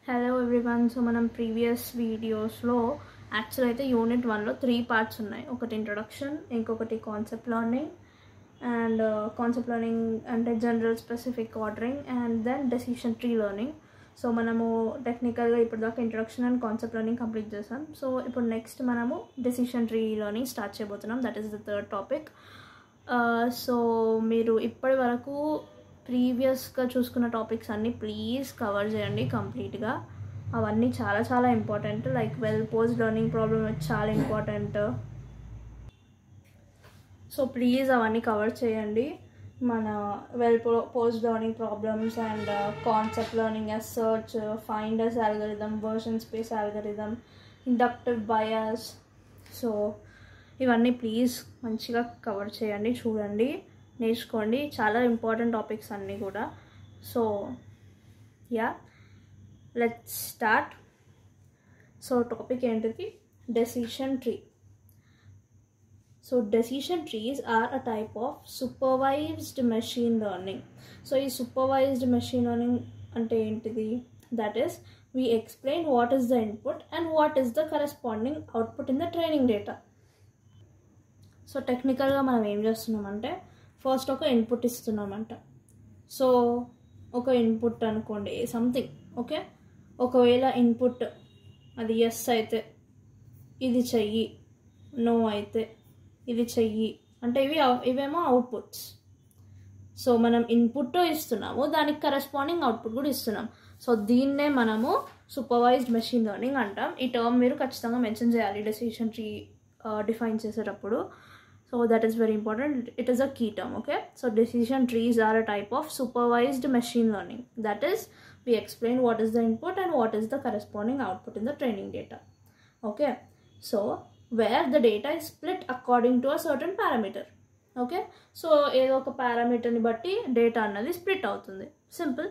hello everyone so మనం previous వీడియోస్లో actual అయితే యూనిట్ వన్లో త్రీ పార్ట్స్ ఉన్నాయి ఒకటి ఇంట్రొడక్షన్ ఇంకొకటి concept learning and concept learning అంటే general specific ordering and then decision tree learning so మనము టెక్నికల్గా ఇప్పుడు దాకా introduction and concept learning complete చేసాం సో ఇప్పుడు నెక్స్ట్ మనము డెసిషన్ ట్రీ లర్నింగ్ స్టార్ట్ చేయబోతున్నాం that is the third topic so మీరు ఇప్పటి వరకు ప్రీవియస్గా చూసుకున్న టాపిక్స్ అన్నీ ప్లీజ్ కవర్ చేయండి కంప్లీట్గా అవన్నీ చాలా చాలా important like well post learning problem చాలా ఇంపార్టెంట్ సో ప్లీజ్ అవన్నీ కవర్ చేయండి మన well post learning problems and concept learning as search finders algorithm version space algorithm inductive bias so ఇవన్నీ ప్లీజ్ మంచిగా కవర్ చేయండి చూడండి నేర్చుకోండి చాలా ఇంపార్టెంట్ టాపిక్స్ అన్నీ కూడా so yeah let's start so topic ఏంటిది decision tree so decision trees are a type of supervised machine learning so ఈ సూపర్వైజ్డ్ మెషిన్ లెర్నింగ్ అంటే ఏంటిది that is we explain what is the input and what is the corresponding output in the training data so టెక్నికల్గా మనం ఏం చేస్తున్నామంటే first ఒక input ఇస్తున్నామంట so ఒక ఇన్పుట్ అనుకోండి సంథింగ్ ఓకే ఒకవేళ ఇన్పుట్ అది ఎస్ అయితే ఇది చెయ్యి నో అయితే ఇది చెయ్యి అంటే ఇవి ఇవేమో అవుట్పుట్స్ సో మనం ఇన్పుట్ ఇస్తున్నాము దానికి కరెస్పాండింగ్ అవుట్పుట్ కూడా ఇస్తున్నాం సో దీన్నే మనము సూపర్వైజ్డ్ మెషిన్ లెర్నింగ్ అంటాం ఈ టర్మ్ మీరు ఖచ్చితంగా మెన్షన్ చేయాలి డెసిషన్ ట్రీ డిఫైన్ చేసేటప్పుడు so that is very important it is a key term okay so decision trees are a type of supervised machine learning that is we explain what is the input and what is the corresponding output in the training data okay so where the data is split according to a certain parameter okay so ఏదో ఒక పారామీటర్ని బట్టి data అన్నది split అవుతుంది simple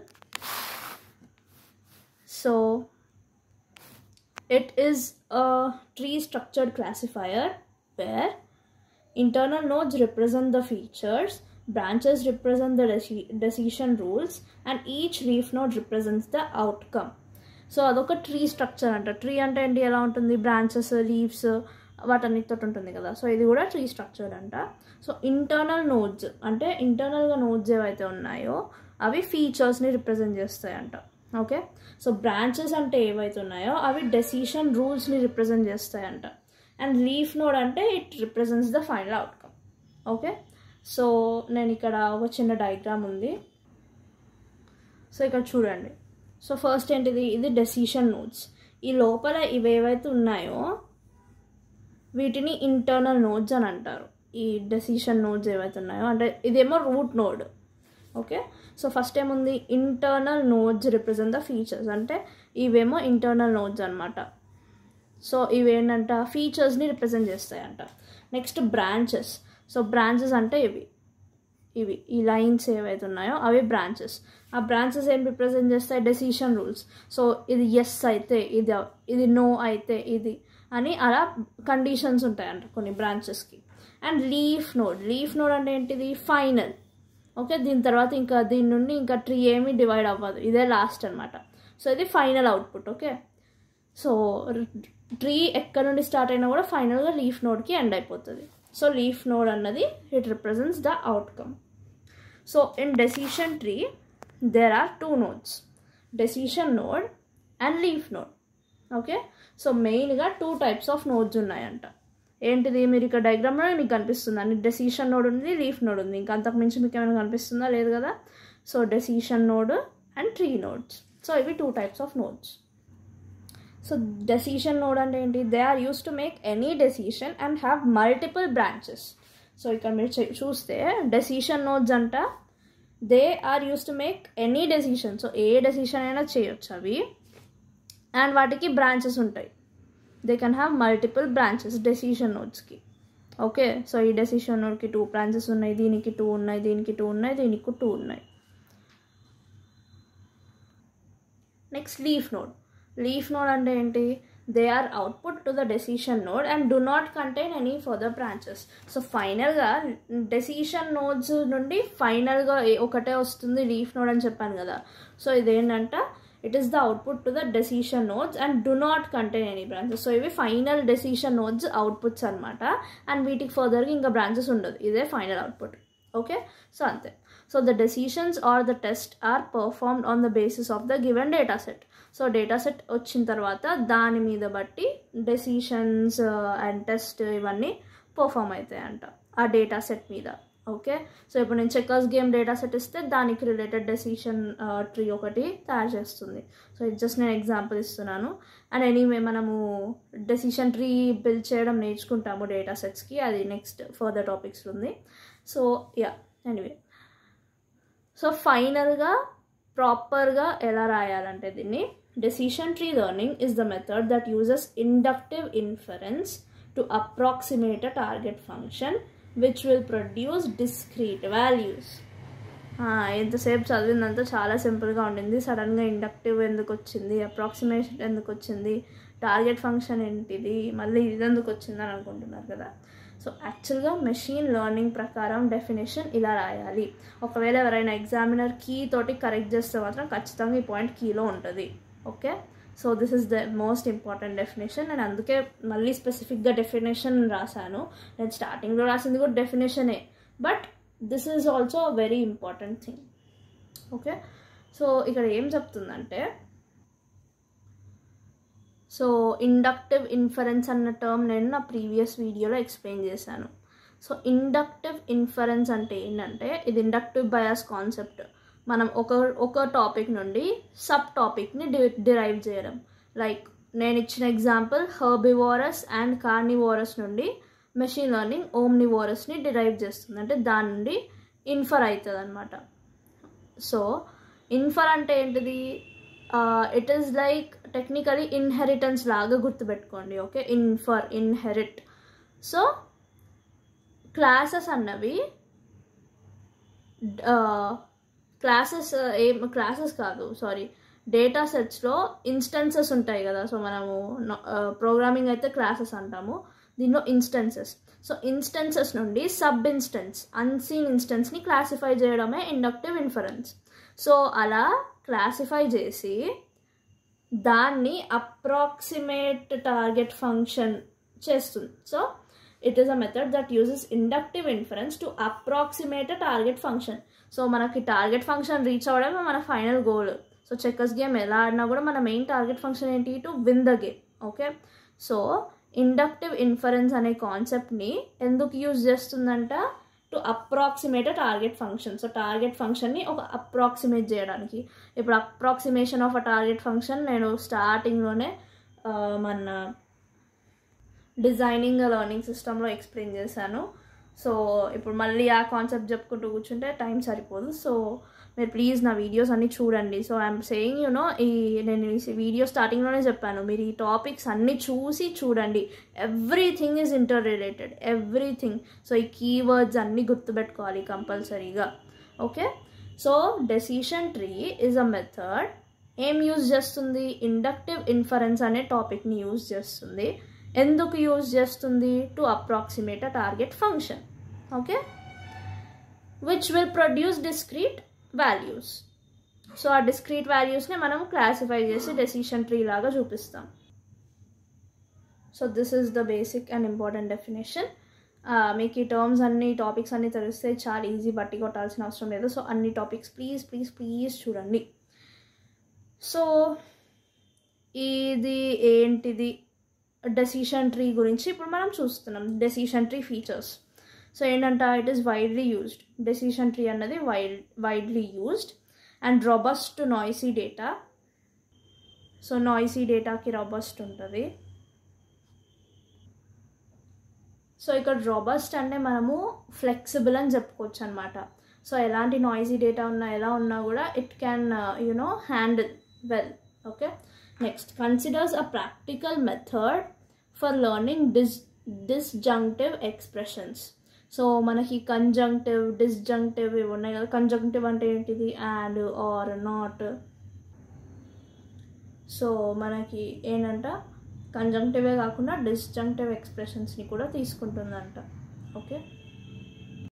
so it is a tree structured classifier where internal nodes represent the features branches represent the deci- decision rules and each leaf node represents the outcome so అదొక tree structure అంట tree అంటే ఏంటి ఎలా ఉంటుంది branches leaves వాటన్నిటితో ఉంటుంది కదా so ఇది కూడా ట్రీ స్ట్రక్చర్ అంట సో ఇంటర్నల్ నోడ్స్ అంటే ఇంటర్నల్గా నోడ్స్ ఏవైతే ఉన్నాయో అవి ఫీచర్స్ని రిప్రజెంట్ చేస్తాయంట ఓకే సో బ్రాంచెస్ అంటే ఏవైతే ఉన్నాయో అవి డెసిషన్ రూల్స్ని రిప్రజెంట్ చేస్తాయంట అండ్ లీఫ్ నోడ్ అంటే it represents the final outcome okay so నేను ఇక్కడ ఒక చిన్న డయాగ్రామ్ ఉంది సో ఇక్కడ చూడండి సో ఫస్ట్ ఏంటిది ఇది డెసిషన్ నోడ్స్ ఈ లోపల ఇవి ఏవైతే ఉన్నాయో వీటిని ఇంటర్నల్ నోడ్స్ అని అంటారు ఈ డెసిషన్ నోడ్స్ ఏవైతే ఉన్నాయో అంటే ఇదేమో root node okay so first ఏముంది internal nodes represent the features అంటే ఇవేమో ఇంటర్నల్ నోడ్స్ అనమాట సో ఇవి ఏంటంట ఫీచర్స్ని రిప్రజెంట్ చేస్తాయంట నెక్స్ట్ బ్రాంచెస్ సో బ్రాంచెస్ అంటే ఇవి ఇవి ఈ లైన్స్ ఏవైతే ఉన్నాయో అవి బ్రాంచెస్ ఆ బ్రాంచెస్ ఏం రిప్రజెంట్ చేస్తాయి డెసిషన్ రూల్స్ సో ఇది ఎస్ అయితే ఇది ఇది నో అయితే ఇది అని అలా కండిషన్స్ ఉంటాయంట కొన్ని బ్రాంచెస్కి and leaf node leaf node అంటే ఏంటిది ఫైనల్ ఓకే దీని తర్వాత ఇంకా దీని నుండి ఇంకా ట్రీ ఏమీ డివైడ్ అవ్వదు ఇదే లాస్ట్ అనమాట సో ఇది final output okay so tree ఎక్కడ నుండి స్టార్ట్ అయినా కూడా ఫైనల్గా లీఫ్ నోడ్కి ఎండ్ అయిపోతుంది సో లీఫ్ నోడ్ అన్నది it represents the outcome so in decision tree there are two nodes decision node and leaf node okay so మెయిన్గా టూ టైప్స్ ఆఫ్ నోడ్స్ ఉన్నాయంట ఏంటిది మీరు ఇక్కడ డయాగ్రామ్లో మీకు కనిపిస్తుంది అండి డెసిషన్ నోడ్ ఉంది లీఫ్ నోడ్ ఉంది ఇంకా అంతకుమించి మీకు ఏమైనా కనిపిస్తుందా లేదు కదా so decision node and tree nodes so ఇవి two types of nodes so decision node అంటే ఏంటి they are use to make any decision and have multiple branches so ఇక్కడ మీరు చూస్తే డెసిషన్ నోడ్స్ అంట they are use to make any decision so ఏ decision అయినా చేయొచ్చు అవి అండ్ వాటికి బ్రాంచెస్ ఉంటాయి they can have multiple branches decision నోడ్స్కి ఓకే సో ఈ డెసిషన్ నోడ్కి టూ బ్రాంచెస్ ఉన్నాయి దీనికి టూ ఉన్నాయి దీనికి టూ ఉన్నాయి దీనికి టూ ఉన్నాయి next leaf node leaf node అంటే ఏంటి they are output to the decision node and do not contain any further branches so ఫైనల్గా డెసిషన్ నోడ్స్ నుండి ఫైనల్గా ఒకటే వస్తుంది లీఫ్ నోడ్ అని చెప్పాను కదా సో ఇదేంటంట it is the output to the decision notes and do not contain any branches so ఇవి ఫైనల్ డెసిషన్ నోట్స్ అవుట్పుట్స్ అనమాట అండ్ వీటికి ఫర్దర్గా ఇంకా బ్రాంచెస్ ఉండదు ఇదే ఫైనల్ అవుట్పుట్ ఓకే సో అంతే so the decisions are the test are performed on the basis of the given data set so data set వచ్చిన తర్వాత దాని మీద బట్టి డెసిషన్స్ అండ్ టెస్ట్ ఇవన్నీ పర్ఫామ్ అవుతాయంట ఆ డేటా సెట్ మీద ఓకే సో ఇప్పుడు నేను చెక్కర్స్ గేమ్ డేటా సెట్ ఇస్తే దానికి రిలేటెడ్ డెసిషన్ ట్రీ ఒకటి తయారు చేస్తుంది సో ఇది జస్ట్ నేను ఎగ్జాంపుల్ ఇస్తున్నాను అండ్ ఎనీవే మనము డెసిషన్ ట్రీ బిల్డ్ చేయడం నేర్చుకుంటాము డేటా సెట్స్కి అది నెక్స్ట్ ఫర్దర్ టాపిక్స్ ఉంది సో యా ఎనీవే సో ఫైనల్గా ప్రాపర్గా ఎలా రాయాలంటే దీన్ని decision tree learning is the method that uses inductive inference to approximate a target function which will produce discrete values ఎంతసేపు చదివిందంతా చాలా సింపుల్గా ఉండింది సడన్గా ఇండక్టివ్ ఎందుకు వచ్చింది అప్రాక్సిమేషన్ ఎందుకు వచ్చింది టార్గెట్ ఫంక్షన్ ఏంటిది మళ్ళీ ఇది ఎందుకు వచ్చిందని అనుకుంటున్నారు కదా సో యాక్చువల్గా మెషిన్ లెర్నింగ్ ప్రకారం డెఫినేషన్ ఇలా రాయాలి ఒకవేళ ఎవరైనా ఎగ్జామినర్ కీ తోటి కరెక్ట్ చేస్తే మాత్రం ఖచ్చితంగా ఈ పాయింట్ కీలో ఉంటుంది okay so this is the most important definition నేను అందుకే మళ్ళీ స్పెసిఫిక్గా డెఫినేషన్ రాశాను నేను స్టార్టింగ్లో రాసింది కూడా డెఫినేషనే but this is also a very important thing okay so ఇక్కడ ఏం చెప్తుందంటే సో ఇండక్టివ్ ఇన్ఫరెన్స్ అన్న టర్మ్ నేను నా ప్రీవియస్ వీడియోలో ఎక్స్ప్లెయిన్ చేశాను సో ఇండక్టివ్ ఇన్ఫరెన్స్ అంటే ఏంటంటే ఇది ఇండక్టివ్ బయాస్ కాన్సెప్ట్ మనం ఒక ఒక టాపిక్ నుండి సబ్ టాపిక్ని డి డిరైవ్ చేయడం లైక్ నేను ఇచ్చిన ఎగ్జాంపుల్ హర్బివోరస్ అండ్ కార్నివోరస్ నుండి మెషిన్ లెర్నింగ్ ఓమ్నివోరస్ని డిరైవ్ చేస్తుంది అంటే దాని నుండి ఇన్ఫర్ అవుతుంది అనమాట సో ఇన్ఫర్ అంటే ఏంటిది it is like technically inheritance లాగా గుర్తుపెట్టుకోండి okay infer inherit so classes అన్నవి క్లాసెస్ ఏం క్లాసెస్ కాదు సారీ డేటా సెట్స్లో ఇన్స్టెన్సెస్ ఉంటాయి కదా సో మనము ప్రోగ్రామింగ్ అయితే క్లాసెస్ అంటాము దీనిలో ఇన్స్టెన్సెస్ సో ఇన్స్టెన్సెస్ నుండి సబ్ ఇన్స్టెన్స్ అన్సీన్ ఇన్స్టెన్స్ని క్లాసిఫై చేయడమే ఇండక్టివ్ ఇన్ఫరెన్స్ సో అలా క్లాసిఫై చేసి దాన్ని అప్రాక్సిమేట్ టార్గెట్ ఫంక్షన్ చేస్తుంది so it is a method that uses inductive inference to approximate target function so మనకి టార్గెట్ ఫంక్షన్ రీచ్ అవ్వడమే మన final goal so checkers game ఎలా ఆడినా కూడా మన మెయిన్ టార్గెట్ ఫంక్షన్ ఏంటి to win the game okay so inductive inference అనే కాన్సెప్ట్ని ఎందుకు యూజ్ చేస్తుందంట to approximate target function so target ఫంక్షన్ని ఒక అప్రాక్సిమేట్ చేయడానికి ఇప్పుడు approximation of a target function నేను స్టార్టింగ్లోనే మన డిజైనింగ్ లెర్నింగ్ సిస్టంలో ఎక్స్ప్లెయిన్ చేశాను సో ఇప్పుడు మళ్ళీ ఆ కాన్సెప్ట్ చెప్పుకుంటూ కూర్చుంటే టైం సరిపోదు సో మీరు ప్లీజ్ నా వీడియోస్ అన్నీ చూడండి సో ఐఎమ్ సేయింగ్ యూనో ఈ నేను ఈ వీడియో స్టార్టింగ్లోనే చెప్పాను మీరు ఈ టాపిక్స్ అన్నీ చూసి చూడండి everything is interrelated everything so ఈ కీవర్డ్స్ అన్నీ గుర్తుపెట్టుకోవాలి కంపల్సరీగా okay so decision tree is a method ఏం యూజ్ చేస్తుంది ఇండక్టివ్ ఇన్ఫరెన్స్ అనే టాపిక్ని యూజ్ చేస్తుంది ఎందుకు యూజ్ చేస్తుంది to approximate a target function okay which will produce discrete values so ఆ డిస్క్రీట్ వాల్యూస్ని మనం క్లాసిఫై చేసి డెసిషన్ ట్రీ లాగా చూపిస్తాం so this is the basic and important definition మీకు ఈ టర్మ్స్ అన్ని టాపిక్స్ అన్నీ తెలిస్తే చాలా ఈజీ బట్టి కొట్టాల్సిన అవసరం లేదు సో అన్ని టాపిక్స్ ప్లీజ్ ప్లీజ్ ప్లీజ్ చూడండి సో ఇది ఏంటిది డెసిషన్ ట్రీ గురించి ఇప్పుడు మనం చూస్తున్నాం డెసిషన్ ట్రీ ఫీచర్స్ సో ఏంటంట it is widely used decision tree అన్నది wide widely used and robust noisy data so noisy డేటాకి రొబస్ట్ ఉంటుంది సో ఇక్కడ రొబస్ట్ అంటే మనము ఫ్లెక్సిబుల్ అని చెప్పుకోవచ్చు అనమాట సో ఎలాంటి నాయిసీ డేటా ఉన్నా ఎలా ఉన్నా కూడా it can you know handle well okay next considers a practical method for learning dis disjunctive expressions so మనకి కంజంక్టివ్ డిస్జంక్టివ్ ఇవి ఉన్నాయి కదా కంజంక్టివ్ అంటే ఏంటిది అండ్ ఆర్ నాట్ సో మనకి ఏంటంట కంజంక్టివే కాకుండా డిస్జంక్టివ్ ఎక్స్ప్రెషన్స్ని కూడా తీసుకుంటుందంట ఓకే